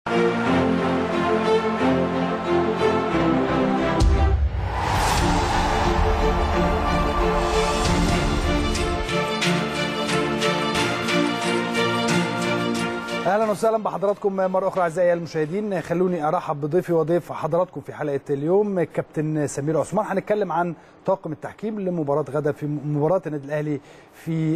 اهلا وسهلا بحضراتكم مره اخرى اعزائي المشاهدين خلوني ارحب بضيفي وضيف حضراتكم في حلقه اليوم كابتن سمير عثمان هنتكلم عن طاقم التحكيم لمباراه غدا في مباراه النادي الاهلي في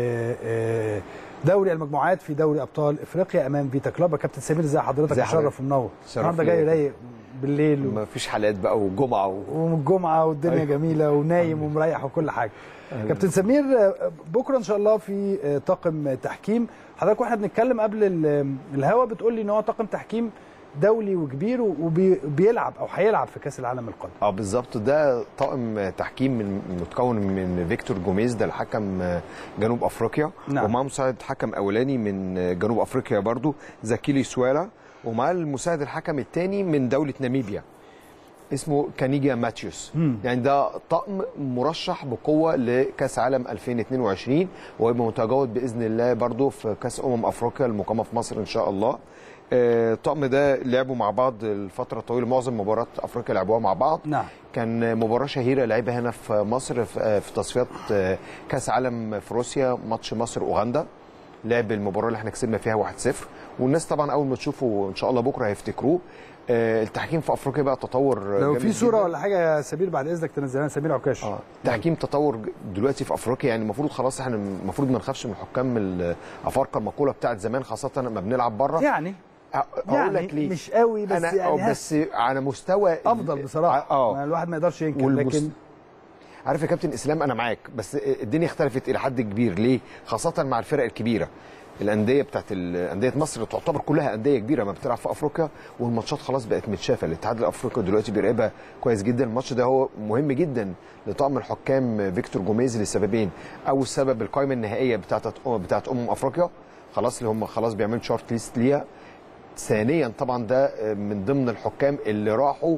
دوري المجموعات في دوري ابطال افريقيا امام فيتا كلوب كابتن سمير ازي حضرتك مشرف ومنور النهارده جاي رايق بالليل و... ما فيش حلقات بقى وجمعه و... والجمعه والدنيا أيوه. جميله ونايم ومريح وكل حاجه أيوه. كابتن سمير بكره ان شاء الله في طاقم تحكيم حضرتك واحنا بنتكلم قبل الهوا بتقول لي ان هو طاقم تحكيم دولي وكبير وبيلعب او هيلعب في كاس العالم القادم اه بالظبط ده طاقم تحكيم من متكون من فيكتور جوميز ده الحكم جنوب افريقيا نعم. ومعاه مساعد حكم اولاني من جنوب افريقيا برضو زكيلي سوالا ومعاه المساعد الحكم الثاني من دوله ناميبيا اسمه كانيجيا ماتيوس مم. يعني ده طقم مرشح بقوه لكاس عالم 2022 وهيبقى متجاوز باذن الله برضو في كاس امم افريقيا المقامه في مصر ان شاء الله الطقم ده لعبوا مع بعض الفتره الطويله معظم مباريات افريقيا لعبوها مع بعض نعم. كان مباراه شهيره لعبها هنا في مصر في تصفيات كاس عالم في روسيا ماتش مصر اوغندا لعب المباراه اللي احنا كسبنا فيها 1-0 والناس طبعا اول ما تشوفه ان شاء الله بكره هيفتكروه التحكيم في افريقيا بقى تطور لو في صوره جداً. ولا حاجه يا سمير بعد اذنك تنزلها سمير عكاش اه التحكيم تطور دلوقتي في افريقيا يعني المفروض خلاص احنا المفروض ما نخافش من الحكام الافارقه المقوله بتاعت زمان خاصه لما بنلعب بره يعني اقول يعني لك ليه مش قوي بس أنا يعني بس على مستوى افضل بصراحه اه الواحد ما يقدرش ينكر والمست... لكن عارف يا كابتن اسلام انا معاك بس الدنيا اختلفت الى حد كبير ليه خاصه مع الفرق الكبيره الانديه بتاعت انديه مصر تعتبر كلها انديه كبيره ما بتلعب في افريقيا والماتشات خلاص بقت متشافه الاتحاد الافريقي دلوقتي بيراقبها كويس جدا الماتش ده هو مهم جدا لطاقم الحكام فيكتور جوميز لسببين اول سبب القائمه النهائيه بتاعت بتاعت امم افريقيا خلاص اللي هم خلاص بيعملوا شورت ليست ليها ثانيا طبعا ده من ضمن الحكام اللي راحوا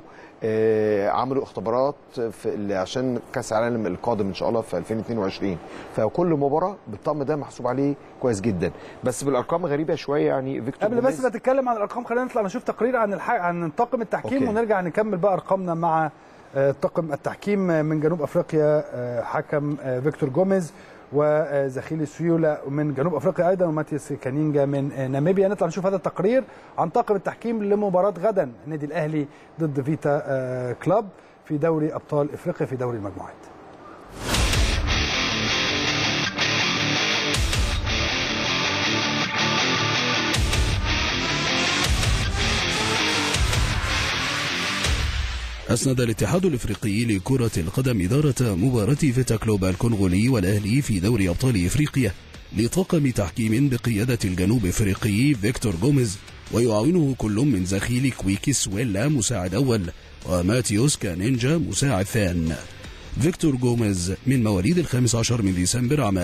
عملوا اختبارات في عشان كاس العالم القادم ان شاء الله في 2022 فكل مباراه بالطقم ده محسوب عليه كويس جدا بس بالارقام غريبه شويه يعني فيكتور قبل بس ما تتكلم عن الارقام خلينا نطلع نشوف تقرير عن الح... عن طاقم التحكيم أوكي. ونرجع نكمل بقى ارقامنا مع طاقم التحكيم من جنوب افريقيا حكم فيكتور جوميز وزخيلي سيولا من جنوب افريقيا ايضا وماتياس كانينجا من ناميبيا نطلع نشوف هذا التقرير عن طاقم التحكيم لمباراه غدا النادي الاهلي ضد فيتا كلوب في دوري ابطال افريقيا في دوري المجموعات أسند الاتحاد الإفريقي لكرة القدم إدارة مباراة فيتا كلوب الكونغولي والأهلي في دوري أبطال إفريقيا لطاقم تحكيم بقيادة الجنوب إفريقي فيكتور جوميز ويعاونه كل من زخيل كويكيس ويلا مساعد أول وماتيوس كانينجا مساعد ثان فيكتور جوميز من مواليد الخامس عشر من ديسمبر عام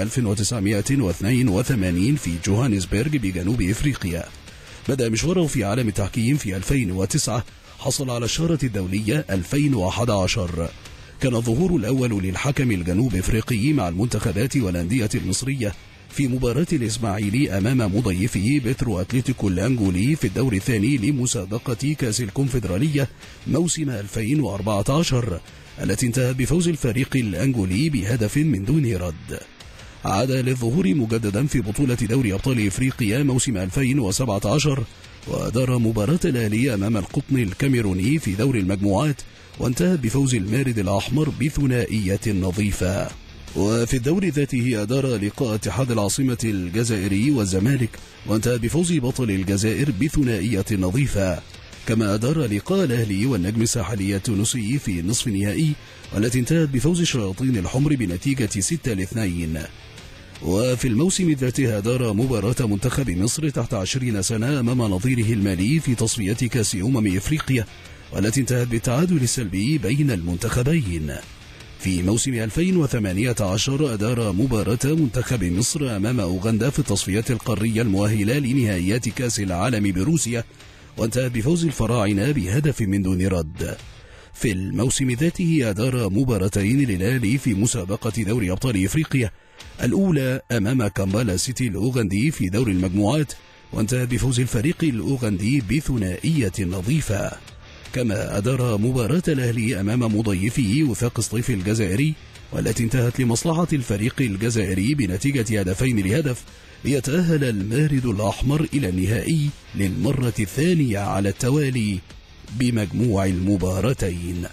1982 في جوهانسبرغ بجنوب إفريقيا بدأ مشواره في عالم التحكيم في 2009 حصل على الشارة الدولية 2011 كان الظهور الأول للحكم الجنوب إفريقي مع المنتخبات والأندية المصرية في مباراة الإسماعيلي أمام مضيفه بترو أتلتيكو الأنجولي في الدور الثاني لمسابقة كأس الكونفدرالية موسم 2014 التي انتهت بفوز الفريق الأنجولي بهدف من دون رد عاد للظهور مجددا في بطولة دوري أبطال إفريقيا موسم 2017 ودار مباراة الأهلي أمام القطن الكاميروني في دور المجموعات وانتهت بفوز المارد الأحمر بثنائية نظيفة وفي الدور ذاته أدار لقاء اتحاد العاصمة الجزائري والزمالك وانتهت بفوز بطل الجزائر بثنائية نظيفة كما أدار لقاء الأهلي والنجم الساحلي التونسي في نصف النهائي والتي انتهت بفوز الشياطين الحمر بنتيجة 6 لاثنين وفي الموسم ذاته أدار مباراة منتخب مصر تحت عشرين سنة أمام نظيره المالي في تصفية كأس أمم إفريقيا والتي انتهت بالتعادل السلبي بين المنتخبين في موسم 2018 أدار مباراة منتخب مصر أمام أوغندا في التصفيات القارية المؤهلة لنهائيات كأس العالم بروسيا وانتهت بفوز الفراعنة بهدف من دون رد في الموسم ذاته أدار مباراتين للأهلي في مسابقة دوري أبطال إفريقيا الأولى أمام كامبالا سيتي الأوغندي في دور المجموعات وانتهت بفوز الفريق الأوغندي بثنائية نظيفة كما أدار مباراة الأهلي أمام مضيفه وفاق الصيف الجزائري والتي انتهت لمصلحة الفريق الجزائري بنتيجة هدفين لهدف ليتأهل المارد الأحمر إلى النهائي للمرة الثانية على التوالي بمجموع المباراتين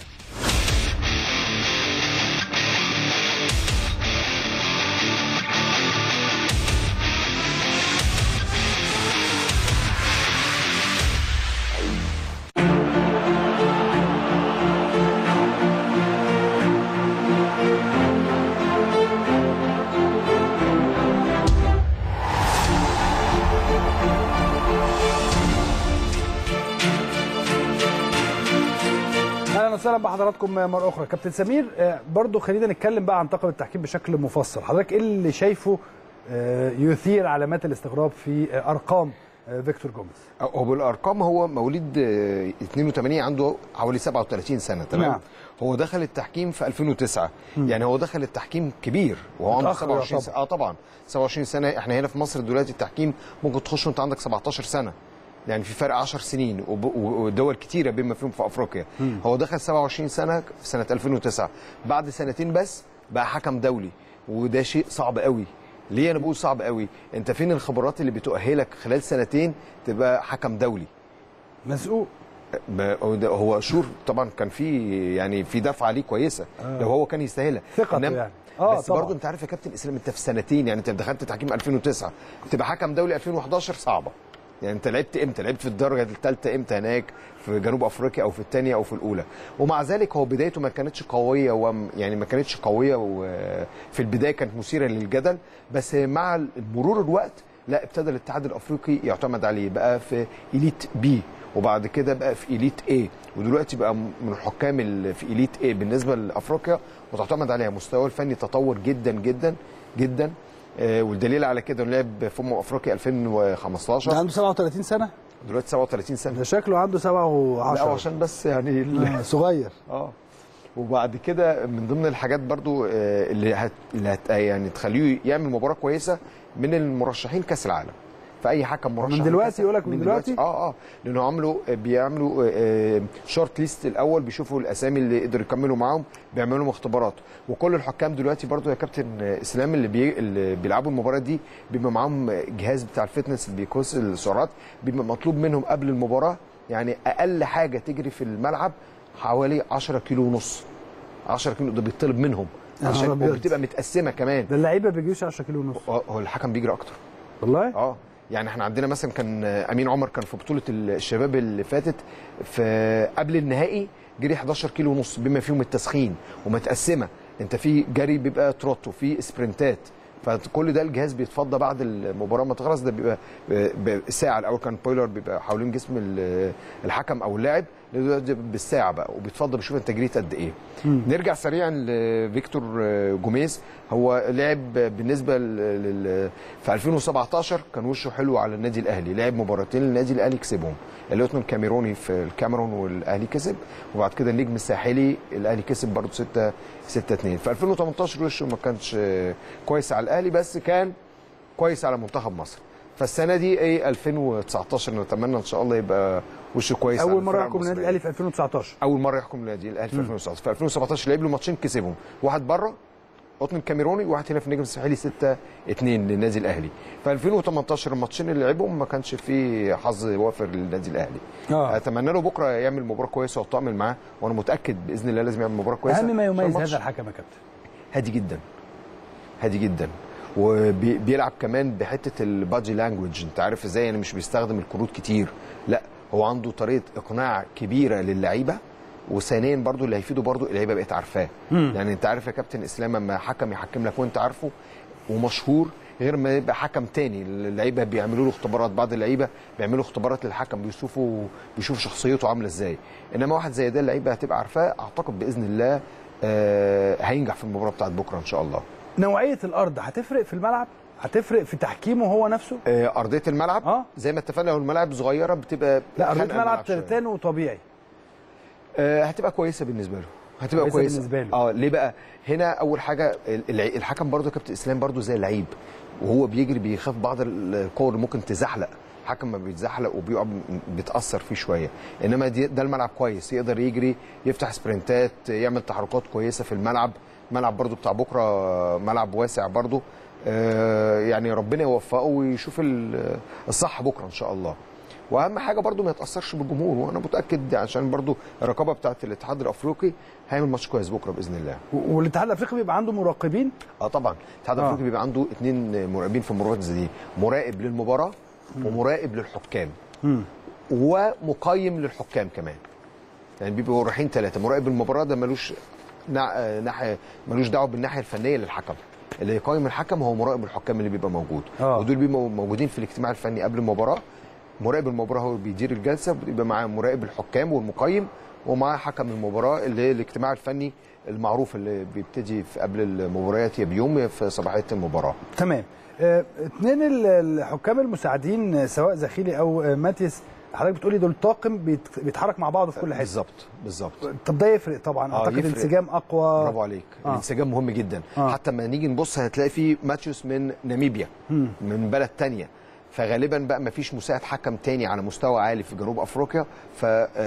اهلا وسهلا بحضراتكم مره اخرى كابتن سمير آه، برضو خلينا نتكلم بقى عن طاقم التحكيم بشكل مفصل حضرتك ايه اللي شايفه آه، يثير علامات الاستغراب في آه، ارقام آه، فيكتور جوميز هو بالارقام هو مواليد آه، 82 عنده حوالي 37 سنه تمام نعم. هو دخل التحكيم في 2009 يعني هو دخل التحكيم كبير وهو عنده متأخر 27 يعتبر. سنه اه طبعا 27 سنه احنا هنا في مصر دلوقتي التحكيم ممكن تخش وانت عندك 17 سنه يعني في فرق 10 سنين وب- ودول كتيره بما فيهم في افريقيا هو دخل 27 سنه في سنه 2009 بعد سنتين بس بقى حكم دولي وده شيء صعب قوي ليه انا بقول صعب قوي انت فين الخبرات اللي بتؤهلك خلال سنتين تبقى حكم دولي مسؤول ب- هو ده- هو شور طبعا كان في يعني في دفعه عليه كويسه آه. لو هو كان يستاهلها ثقته إنما- يعني. آه، بس طبعاً. برضه انت عارف يا كابتن اسلام انت في سنتين يعني انت دخلت تحكيم 2009 تبقى حكم دولي 2011 صعبه يعني انت لعبت امتى لعبت في الدرجه الثالثه امتى هناك في جنوب افريقيا او في الثانيه او في الاولى ومع ذلك هو بدايته ما كانتش قويه وم يعني ما كانتش قويه وفي البدايه كانت مثيره للجدل بس مع مرور الوقت لا ابتدى الاتحاد الافريقي يعتمد عليه بقى في اليت بي وبعد كده بقى في اليت اي ودلوقتي بقى من الحكام اللي في اليت اي بالنسبه لافريقيا وتعتمد عليها مستواه الفني تطور جدا جدا جدا آه، والدليل على كده انه لعب في امم افريقيا 2015 ده عنده 37 سنه دلوقتي 37 سنه ده شكله عنده 7 لا و10 عشان بس يعني ال- صغير اه وبعد كده من ضمن الحاجات برضو آه، اللي هت... اللي هت... يعني تخليه يعمل مباراه كويسه من المرشحين كاس العالم فاي حكم مرشح دلوقتي لكأس- يقولك من دلوقتي؟ اه اه لانه عملوا بيعملوا آه، شورت ليست الاول بيشوفوا الاسامي اللي قدروا يكملوا معاهم بيعملوا لهم اختبارات وكل الحكام دلوقتي برضو يا كابتن آه، اسلام اللي, بي... اللي بيلعبوا المباراه دي بيبقى معاهم جهاز بتاع الفتنس اللي بيقيس السرعات بيبقى مطلوب منهم قبل المباراه يعني اقل حاجه تجري في الملعب حوالي 10 كيلو ونص 10 كيلو ده بيطلب منهم يا نهار عشان أبيض. وبتبقى متقسمه كمان ده اللعيبه بيجيوش 10 كيلو ونص هو هو الحكم بيجري اكتر والله اه يعني احنا عندنا مثلا كان امين عمر كان في بطوله الشباب اللي فاتت في قبل النهائي جري 11 كيلو ونص بما فيهم التسخين ومتقسمه انت في جري بيبقى تروت وفي سبرنتات فكل ده الجهاز بيتفضى بعد المباراه ما تخلص ده بيبقى ب- ساعه الاول كان بويلر بيبقى حوالين جسم ال- الحكم او اللاعب دلوقتي بالساعه بقى وبيتفضى بيشوف انت جريت قد ايه نرجع سريعا لفيكتور جوميز هو لعب بالنسبه لل... لل- في 2017 كان وشه حلو على النادي الاهلي لعب مباراتين النادي الاهلي كسبهم اللوتنو الكاميروني في الكاميرون والاهلي كسب وبعد كده النجم الساحلي الاهلي كسب برضه 6 6 2 في 2018 وشه ما كانش كويس على الاهلي بس كان كويس على منتخب مصر فالسنه دي ايه 2019 نتمنى ان شاء الله يبقى وشه كويس على اول مره الفرق يحكم النادي المصرية. الاهلي في 2019 اول مره يحكم النادي الاهلي في 2019 في 2017 لعب له ماتشين كسبهم واحد بره قطن الكاميروني وواحد هنا في النجم الساحلي 6 2 للنادي الاهلي في 2018 الماتشين اللي لعبهم ما كانش فيه حظ وافر للنادي الاهلي اه اتمنى له بكره يعمل مباراه كويسه واتطمن معاه وانا متاكد باذن الله لازم يعمل مباراه كويسه اهم ما عشان يميز الماتش هذا الحكم يا كابتن هادي جدا هادي جدا وبيلعب كمان بحته البادي لانجوج انت عارف ازاي يعني مش بيستخدم الكروت كتير لا هو عنده طريقه اقناع كبيره للعيبه وثانيا برضو اللي هيفيده برضو اللعيبه بقت عارفاه يعني انت عارف يا كابتن اسلام لما حكم يحكم لك وانت عارفه ومشهور غير ما يبقى حكم تاني اللعيبه بيعملوا له اختبارات بعض اللعيبه بيعملوا اختبارات للحكم بيشوفوا بيشوفوا شخصيته عامله ازاي انما واحد زي ده اللعيبه هتبقى عارفاه اعتقد باذن الله آه هينجح في المباراه بتاعت بكره ان شاء الله نوعيه الارض هتفرق في الملعب هتفرق في تحكيمه هو نفسه آه، ارضيه الملعب آه. زي ما اتفقنا لو الملاعب صغيره بتبقى لا ارضيه خانقة الملعب شوية. ترتان وطبيعي آه، هتبقى كويسه بالنسبه له هتبقى كويسة كويسه بالنسبة له. اه ليه بقى هنا اول حاجه الع- الحكم برضو يا كابتن اسلام برضو زي اللعيب وهو بيجري بيخاف بعض الكور اللي ممكن تزحلق الحكم ما بيتزحلق وبيقع بتاثر فيه شويه انما دي ده الملعب كويس يقدر يجري يفتح سبرنتات يعمل تحركات كويسه في الملعب الملعب برضو بتاع بكره ملعب واسع برضو آه، يعني ربنا يوفقه ويشوف ال- الصح بكره ان شاء الله واهم حاجه برضو ما يتاثرش بالجمهور وانا متاكد عشان برضو الرقابه بتاعه الاتحاد الافريقي هيعمل ماتش كويس بكره باذن الله و- والاتحاد الافريقي بيبقى عنده مراقبين اه طبعا الاتحاد آه. الافريقي بيبقى عنده اثنين مراقبين في المباريات زي دي مراقب للمباراه ومراقب للحكام مم. ومقيم للحكام كمان يعني بيبقوا رايحين ثلاثه مراقب المباراه ده ملوش نع- آه، ناحيه ملوش دعوه بالناحيه الفنيه للحكم اللي يقيم الحكم هو مراقب الحكام اللي بيبقى موجود آه. ودول بيبقوا موجودين في الاجتماع الفني قبل المباراه مراقب المباراه هو اللي بيدير الجلسه بيبقى معاه مراقب الحكام والمقيم ومعاه حكم المباراه اللي هي الاجتماع الفني المعروف اللي بيبتدي في قبل المباريات يا بيوم يا في صباحيه المباراه تمام آه، اتنين ال- الحكام المساعدين آه، سواء زخيلي او آه، ماتيس حضرتك بتقولي دول طاقم بيت- بيتحرك مع بعض في كل حته بالظبط بالظبط طب ده يفرق طبعا آه، اعتقد يفرق. انسجام اقوى برافو عليك آه. آه. الانسجام مهم جدا آه. آه. حتى لما نيجي نبص هتلاقي في ماتشوس من ناميبيا مم. من بلد تانية فغالبا بقى ما فيش مساعد حكم تاني على مستوى عالي في جنوب افريقيا ف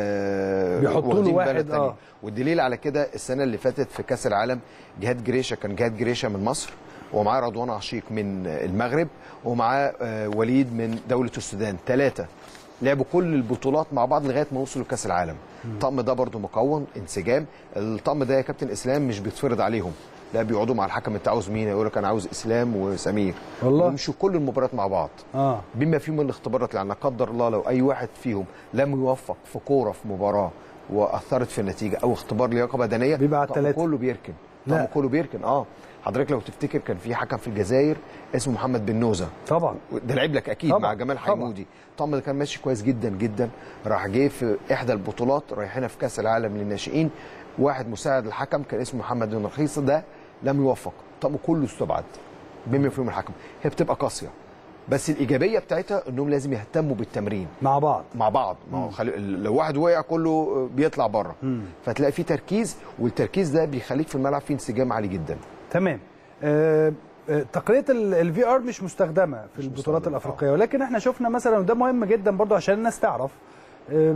آه، بيحطوا له واخدين واحد، بلد تانية. آه. والدليل على كده السنه اللي فاتت في كاس العالم جهاد جريشه كان جهاد جريشه من مصر ومعاه رضوان عشيق من المغرب ومعاه آه، وليد من دوله السودان ثلاثه لعبوا كل البطولات مع بعض لغايه ما وصلوا لكاس العالم الطقم ده برضو مكون انسجام الطقم ده يا كابتن اسلام مش بيتفرض عليهم لا بيقعدوا مع الحكم انت عاوز مين يقول لك انا عاوز اسلام وسمير والله؟ ويمشوا كل المباريات مع بعض اه بما فيهم الاختبارات لان لا قدر الله لو اي واحد فيهم لم يوفق في كوره في مباراه واثرت في النتيجه او اختبار لياقه بدنيه بيبقى على الطقم التلاتة. كله بيركن لا. الطقم كله بيركن اه حضرتك لو تفتكر كان في حكم في الجزائر اسمه محمد بن نوزه طبعا ده لعب لك اكيد طبعا، مع جمال طبعا. حمودي الطقم ده كان ماشي كويس جدا جدا راح جه في احدى البطولات رايحين في كاس العالم للناشئين واحد مساعد الحكم كان اسمه محمد بن رخيص ده لم يوفق الطقم كله استبعد بما فيهم الحكم هي بتبقى قاسيه بس الايجابيه بتاعتها انهم لازم يهتموا بالتمرين مع بعض مع بعض ما هو خلي... لو واحد وقع كله بيطلع بره فتلاقي في تركيز والتركيز ده بيخليك في الملعب فيه انسجام عالي جدا تمام آه، آه، تقنيه الفي ار مش مستخدمه في البطولات مستخدمة، الافريقيه ولكن احنا شفنا مثلا وده مهم جدا برضو عشان الناس تعرف آه،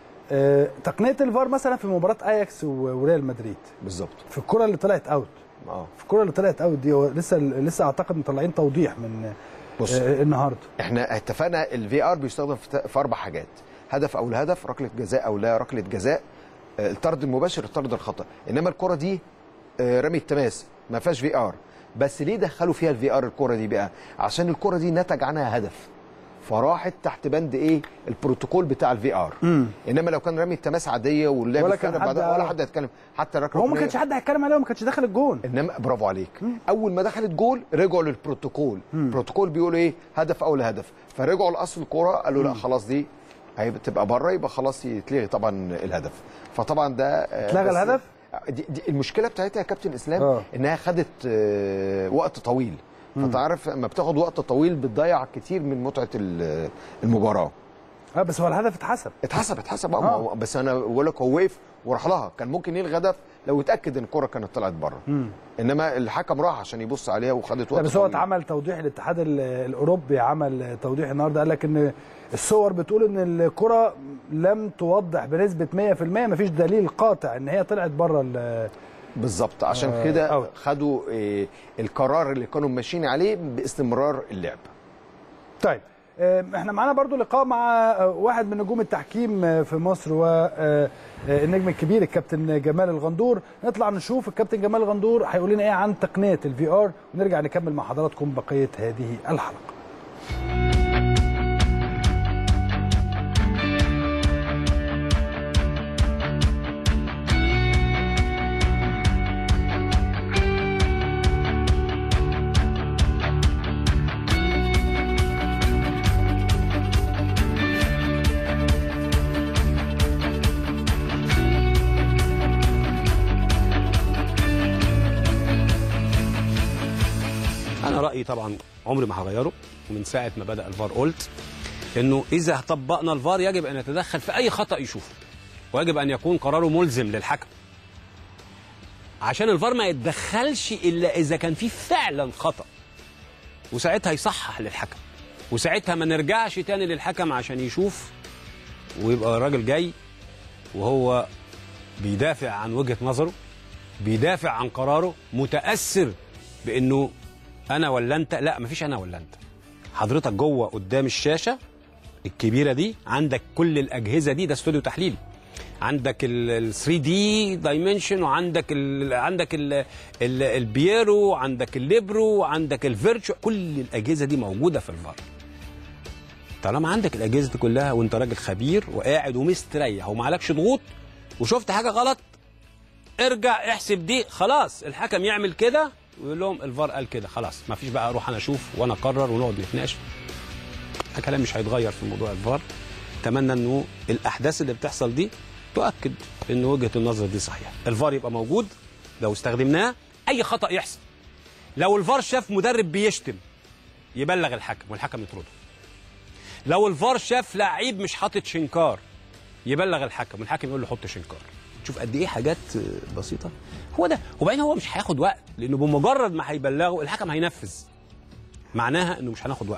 آه، تقنيه الفار مثلا في مباراه اياكس و- وريال مدريد بالظبط في الكره اللي طلعت اوت اه في الكره اللي طلعت اوت دي هو لسه لسه اعتقد مطلعين توضيح من بص. آه، النهارده احنا اتفقنا الفي ار بيستخدم في, في اربع حاجات هدف او لا هدف ركله جزاء او لا ركله جزاء آه، الطرد المباشر الطرد الخطا انما الكره دي آه، رمي التماس ما فيهاش في ار بس ليه دخلوا فيها الفي ار الكره دي بقى عشان الكره دي نتج عنها هدف فراحت تحت بند ايه البروتوكول بتاع الفي ار انما لو كان رمي التماس عاديه واللعب ولا الفرق كان حد- بعدها ولا حد هيتكلم حتى الركله هو ما الركنية- كانش حد هيتكلم عليه وما كانش داخل الجون انما برافو عليك اول ما دخلت جول رجعوا للبروتوكول البروتوكول بيقول ايه هدف او لا هدف فرجعوا لاصل الكوره قالوا لا خلاص دي هتبقى بره يبقى خلاص يتلغي طبعا الهدف فطبعا ده آه، اتلغى بس- الهدف؟ دي, دي المشكله بتاعتها يا كابتن اسلام آه. انها خدت آه، وقت طويل فتعرف لما بتاخد وقت طويل بتضيع كتير من متعه ال- المباراه اه بس هو الهدف اتحسب اتحسب اتحسب اه آه. ما هو- بس انا بقول لك هو وقف وراح لها كان ممكن يلغي هدف لو اتاكد ان الكره كانت طلعت بره انما الحكم راح عشان يبص عليها وخدت لا وقت بس هو طويل. اتعمل توضيح الاتحاد ال- الاوروبي عمل توضيح النهارده قال لك ان الصور بتقول ان الكره لم توضح بنسبه 100% مفيش دليل قاطع ان هي طلعت بره ال- بالظبط عشان آه، كده أوت. خدوا آه، القرار اللي كانوا ماشيين عليه باستمرار اللعب طيب آه، احنا معانا برضو لقاء مع آه، واحد من نجوم التحكيم آه، في مصر والنجم الكبير الكابتن جمال الغندور نطلع نشوف الكابتن جمال الغندور هيقول لنا ايه عن تقنيه الفي ار ونرجع نكمل مع حضراتكم بقيه هذه الحلقه انا رايي طبعا عمري ما هغيره ومن ساعه ما بدا الفار قلت انه اذا طبقنا الفار يجب ان يتدخل في اي خطا يشوفه ويجب ان يكون قراره ملزم للحكم عشان الفار ما يتدخلش الا اذا كان في فعلا خطا وساعتها يصحح للحكم وساعتها ما نرجعش تاني للحكم عشان يشوف ويبقى الراجل جاي وهو بيدافع عن وجهه نظره بيدافع عن قراره متاثر بانه انا ولا انت لا مفيش انا ولا انت حضرتك جوه قدام الشاشه الكبيره دي عندك كل الاجهزه دي ده استوديو تحليلي عندك ال 3 دي دايمنشن وعندك ال عندك ال ال البيرو عندك الليبرو عندك الفيرتشو كل الاجهزه دي موجوده في الفار طالما عندك الاجهزه دي كلها وانت راجل خبير وقاعد ومستريح ومعلكش ضغوط وشفت حاجه غلط ارجع احسب دي خلاص الحكم يعمل كده ويقول لهم الفار قال كده خلاص ما فيش بقى اروح انا اشوف وانا اقرر ونقعد نتناقش الكلام مش هيتغير في موضوع الفار اتمنى انه الاحداث اللي بتحصل دي تؤكد ان وجهه النظر دي صحيحه الفار يبقى موجود لو استخدمناه اي خطا يحصل لو الفار شاف مدرب بيشتم يبلغ الحكم والحكم يطرده لو الفار شاف لعيب مش حاطط شنكار يبلغ الحكم والحكم يقول له حط شنكار شوف قد ايه حاجات بسيطه هو ده وبعدين هو مش هياخد وقت لانه بمجرد ما هيبلغه الحكم هينفذ معناها انه مش هناخد وقت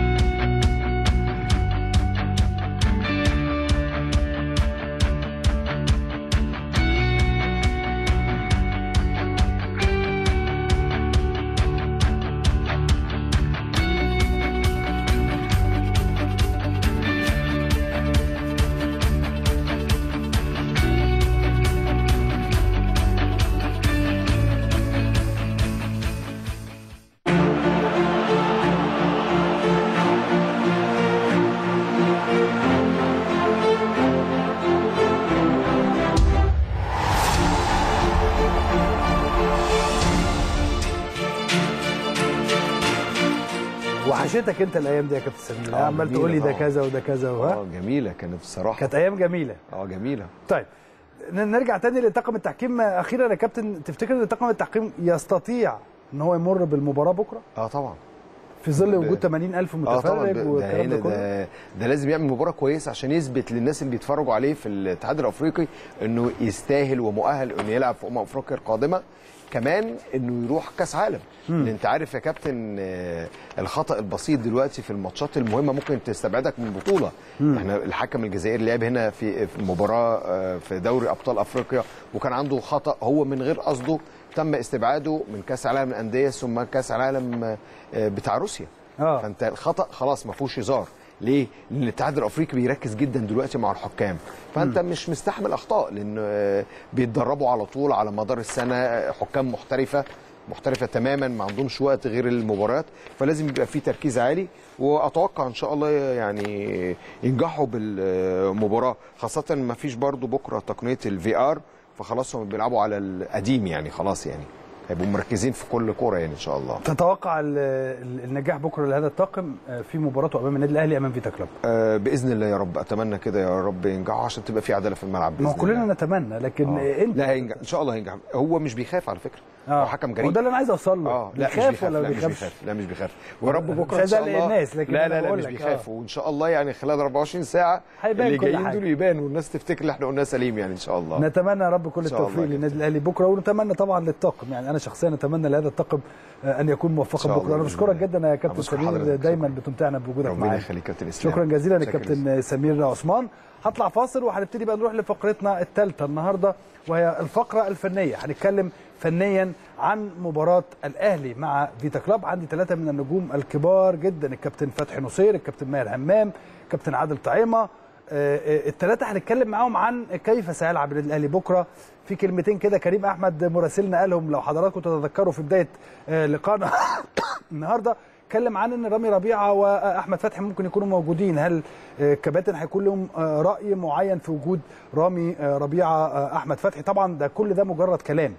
وحشتك انت الايام دي يا كابتن سمير آه، عمال جميلة تقول لي ده طبعا. كذا وده كذا وها اه جميله كانت بصراحه كانت ايام جميله اه جميله طيب ن- نرجع تاني لطاقم التحكيم اخيرا يا كابتن تفتكر ان طاقم التحكيم يستطيع ان هو يمر بالمباراه بكره اه طبعا في ظل ب- وجود 80000 اه طبعا متفرج ده, والكلام هنا ده كله ده, ده لازم يعمل مباراه كويسه عشان يثبت للناس اللي بيتفرجوا عليه في الاتحاد الافريقي انه يستاهل ومؤهل انه يلعب في امم افريقيا القادمه كمان انه يروح كاس عالم لان انت عارف يا كابتن آه، الخطا البسيط دلوقتي في الماتشات المهمه ممكن تستبعدك من البطوله احنا الحكم الجزائري لعب هنا في في مباراه آه، في دوري ابطال افريقيا وكان عنده خطا هو من غير قصده تم استبعاده من كاس العالم للانديه ثم كاس العالم آه، آه، بتاع روسيا اه فانت الخطا خلاص ما فيهوش هزار ليه؟ لان الاتحاد الافريقي بيركز جدا دلوقتي مع الحكام فانت مش مستحمل اخطاء لان آه، بيتدربوا على طول على مدار السنه آه، حكام محترفه محترفه تماما ما عندهمش وقت غير المباريات فلازم يبقى في تركيز عالي واتوقع ان شاء الله يعني ينجحوا بالمباراه خاصه ما فيش برضو بكره تقنيه الفي ار فخلاص هم بيلعبوا على القديم يعني خلاص يعني هيبقوا مركزين في كل كوره يعني ان شاء الله تتوقع ال- ال- النجاح بكره لهذا الطاقم آه، في مباراته امام النادي الاهلي امام فيتا كلوب آه، باذن الله يا رب اتمنى كده يا رب ينجحوا عشان تبقى في عداله في الملعب باذن ما هو كلنا الله. نتمنى لكن آه. انت لا هينجح ان شاء الله هينجح هو مش بيخاف على فكره هو حكم هو جريء ده اللي انا عايز اوصل له اه لا مش بيخاف بيخاف ولا لا ما مش بيخافش بيخاف لا مش بيخاف ويا رب مش بكره ان عايز شاء أقلق الله الناس، لكن لا أنا لا لا بقول مش لك، بيخاف آه. وان شاء الله يعني خلال 24 ساعه هيبان اللي كل جايين حاجة. دول يبان والناس تفتكر اللي احنا قلناه سليم يعني ان شاء الله نتمنى يا رب كل إن شاء الله التوفيق كده. للنادي الاهلي بكره ونتمنى طبعا للطاقم يعني انا شخصيا اتمنى لهذا الطاقم آه، ان يكون إن موفقا شاء بكره الله انا بإذن بشكرك الله. جدا يا كابتن بشكر سمير حضرتك، دايما شكرا. بتمتعنا بوجودك ربنا معانا يخليك كابتن اسلام شكرا جزيلا شكرا للكابتن سمير عثمان هطلع فاصل وهنبتدي بقى نروح لفقرتنا الثالثه النهارده وهي الفقره الفنيه هنتكلم فنيا عن مباراه الاهلي مع فيتا كلاب عندي ثلاثه من النجوم الكبار جدا الكابتن فتحي نصير الكابتن ماهر همام كابتن عادل طعيمه الثلاثه هنتكلم معاهم عن كيف سيلعب النادي الاهلي بكره في كلمتين كده كريم احمد مراسلنا قالهم لو حضراتكم تتذكروا في بدايه آه، لقائنا النهارده اتكلم عن ان رامي ربيعه واحمد فتحي ممكن يكونوا موجودين هل آه، كباتن هيكون لهم آه، راي معين في وجود رامي آه، ربيعه آه، احمد فتحي طبعا ده كل ده مجرد كلام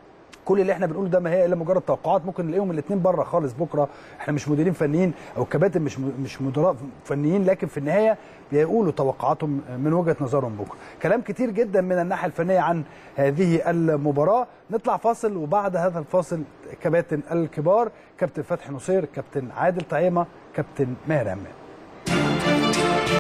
كل اللي احنا بنقوله ده ما هي الا مجرد توقعات ممكن نلاقيهم الاثنين بره خالص بكره احنا مش مديرين فنيين او كباتن مش م- مش مدراء فنيين لكن في النهايه بيقولوا توقعاتهم من وجهه نظرهم بكره كلام كتير جدا من الناحيه الفنيه عن هذه المباراه نطلع فاصل وبعد هذا الفاصل كباتن الكبار كابتن فتحي نصير كابتن عادل طعيمه كابتن ماهر همام